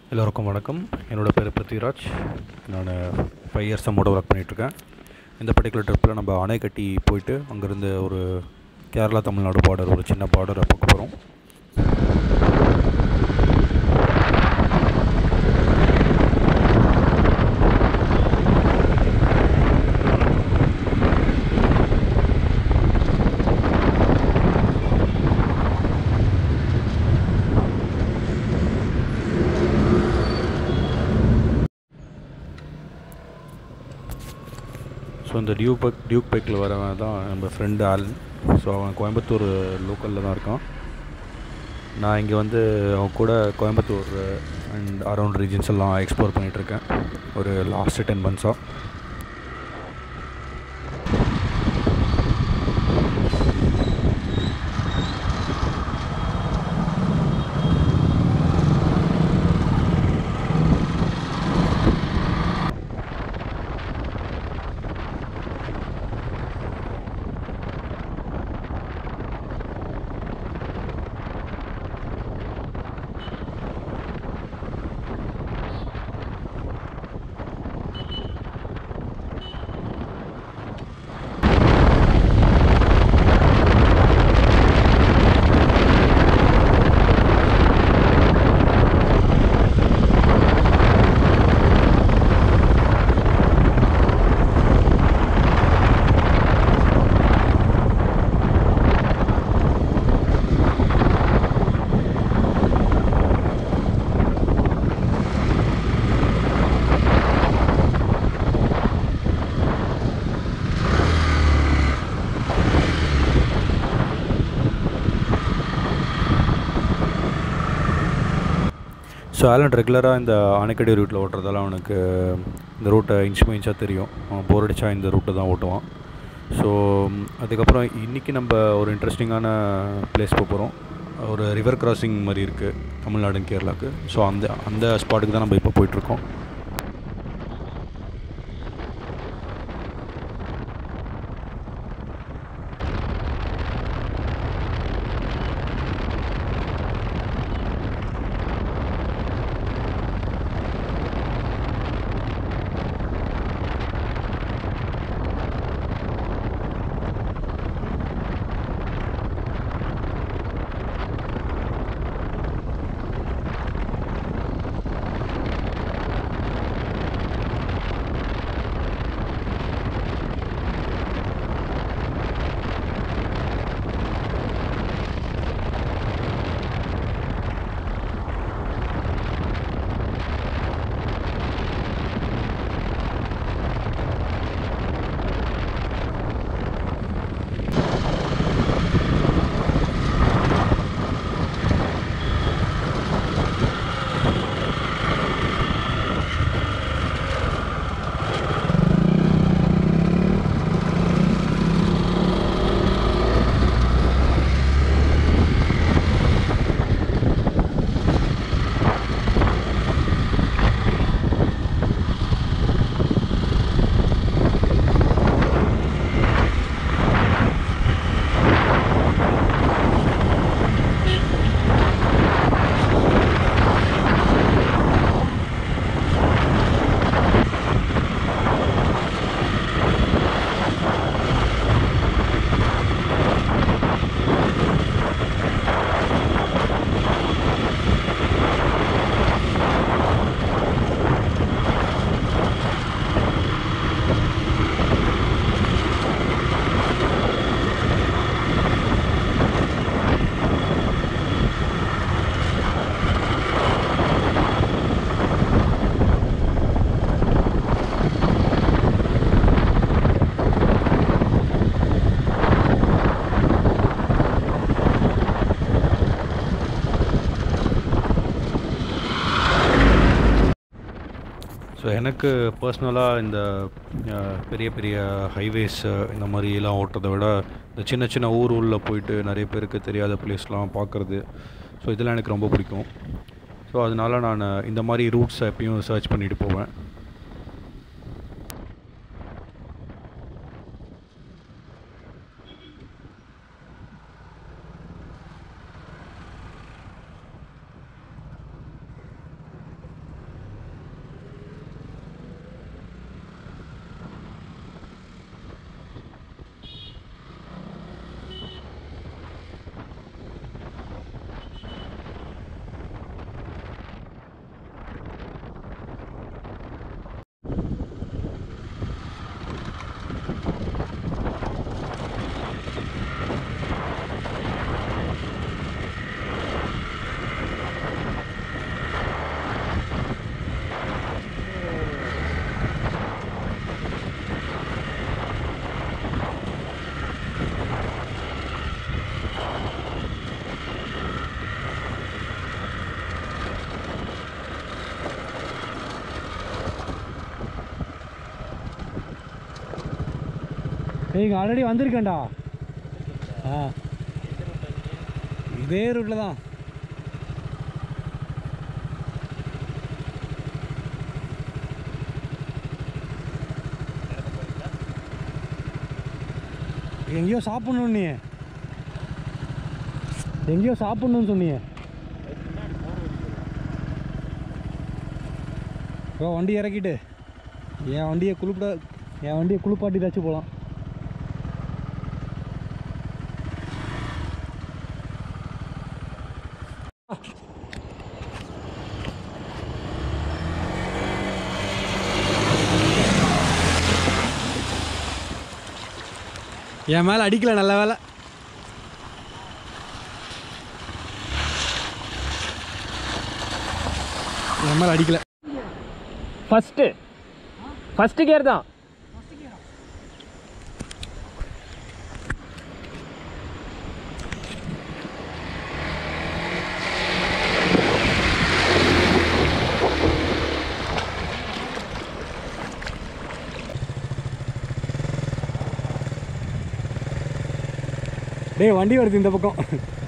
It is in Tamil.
எல்லோருக்கும் வணக்கம் என்னோடய பேர் பிருத்திவிராஜ் நான் ஃபைவ் இயர்ஸாக மோட்டோ ஒர்க் பண்ணிகிட்ருக்கேன் இந்த பர்டிகுலர் ட்ரிப்பில் நம்ம அணைக்கட்டி போயிட்டு அங்கேருந்து ஒரு கேரளா தமிழ்நாடு பார்டர் ஒரு சின்ன பார்டரை பார்க்க போகிறோம் ஸோ இந்த டியூக் பைக் டியூக் பைக்கில் வரவன் தான் நம்ம ஃப்ரெண்டு ஆலன் ஸோ அவன் கோயம்புத்தூர் லோக்கலில் தான் இருக்கான் நான் இங்கே வந்து அவன் கூட கோயம்புத்தூர் அண்ட் அரௌண்ட் ரீஜன்ஸ் எல்லாம் எக்ஸ்ப்ளோர் பண்ணிகிட்ருக்கேன் ஒரு லாஸ்ட்டு டென் மந்த்ஸாக ஸோ ஆலன் ரெகுலராக இந்த அணைக்கடி ரூட்டில் ஓட்டுறதால அவனுக்கு இந்த ரூட்டை இன்ச் பை இன்ச்சாக தெரியும் அவன் போர் அடித்தா இந்த ரூட்டை தான் ஓட்டுவான் ஸோ அதுக்கப்புறம் இன்றைக்கி நம்ம ஒரு இன்ட்ரெஸ்டிங்கான பிளேஸ் போக போகிறோம் ஒரு ரிவர் கிராசிங் மாதிரி இருக்குது தமிழ்நாடு கேரளாவுக்கு ஸோ அந்த அந்த ஸ்பாட்டுக்கு தான் நம்ம இப்போ போயிட்டுருக்கோம் ஸோ எனக்கு பர்சனலாக இந்த அஹ், பெரிய பெரிய ஹைவேஸ் இந்த மாதிரிலாம் ஓட்டுறதை விட இந்த சின்ன சின்ன ஊர் உள்ள போயிட்டு நிறைய பேருக்கு தெரியாத பிளேஸ்லாம் பார்க்குறது ஸோ இதெல்லாம் எனக்கு ரொம்ப பிடிக்கும் ஸோ அதனால நான் இந்த மாதிரி ரூட்ஸ் எப்பயும் சர்ச் பண்ணிட்டு போவேன் ஏய் இங்கே ஆல்ரெடி வந்திருக்கேன்டா ஆ இதே ரூட்டில் தான் எங்கேயோ சாப்பிட்ணும் நீ எங்கேயோ சாப்பிட்ணுன்னு சொன்னீங்க ப்ரோ வண்டி இறக்கிட்டு என் வண்டியை குளிப்பிட என் வண்டியை குளிப்பாட்டி தச்சு போகலாம் என் மேலே அடிக்கல நல்ல வேலை என் மேலே அடிக்கல ஃபஸ்ட்டு ஃபஸ்ட்டு கியர் தான் டேய் வண்டி வருது இந்த பக்கம்